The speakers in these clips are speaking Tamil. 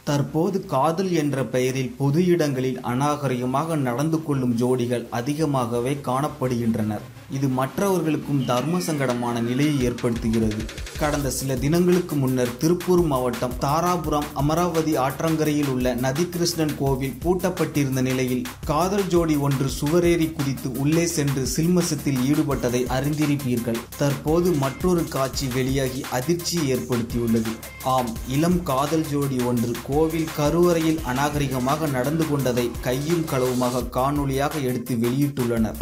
தற்போது காதல் என்ற பெயரில் பொது இடங்களில் அநாகரிகமாக நடந்து கொள்ளும் ஜோடிகள் அதிகமாகவே காணப்படுகின்றனர் இது மற்றவர்களுக்கும் தர்ம சங்கடமான நிலையை ஏற்படுத்துகிறது கடந்த சில தினங்களுக்கு முன்னர் திருப்பூர் மாவட்டம் தாராபுரம் அமராவதி ஆற்றங்கரையில் உள்ள நதிகிருஷ்ணன் கோவில் பூட்டப்பட்டிருந்த நிலையில் காதல் ஜோடி ஒன்று சுவரேறி குதித்து உள்ளே சென்று சில்மசத்தில் ஈடுபட்டதை அறிந்திருப்பீர்கள் தற்போது மற்றொரு காட்சி வெளியாகி அதிர்ச்சியை ஏற்படுத்தியுள்ளது ஆம் இளம் காதல் ஜோடி ஒன்று கோவில் கருவறையில் அநாகரிகமாக நடந்து கொண்டதை கையும் களவுமாக காணொளியாக எடுத்து வெளியிட்டுள்ளனர்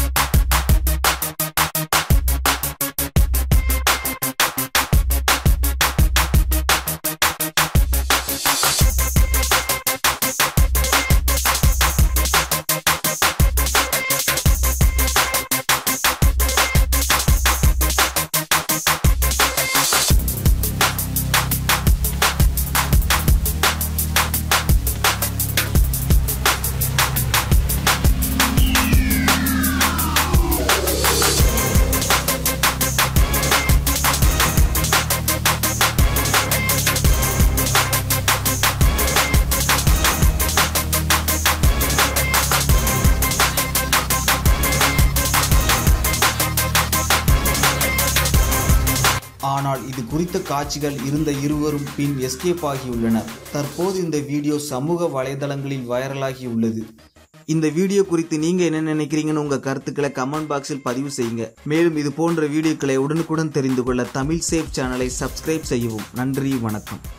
ஆனால் இது குறித்த காட்சிகள் இருந்த இருவரும் பின் எஸ்கேப் ஆகியுள்ளனர் தற்போது இந்த வீடியோ சமூக வலைதளங்களில் வைரலாகி உள்ளது இந்த வீடியோ குறித்து நீங்க என்ன நினைக்கிறீங்கன்னு உங்க கருத்துக்களை கமெண்ட் பாக்ஸில் பதிவு செய்யுங்க மேலும் இது போன்ற வீடியோக்களை உடனுக்குடன் தெரிந்து கொள்ள தமிழ் சேஃப் சேனலை சப்ஸ்கிரைப் செய்யவும் நன்றி வணக்கம்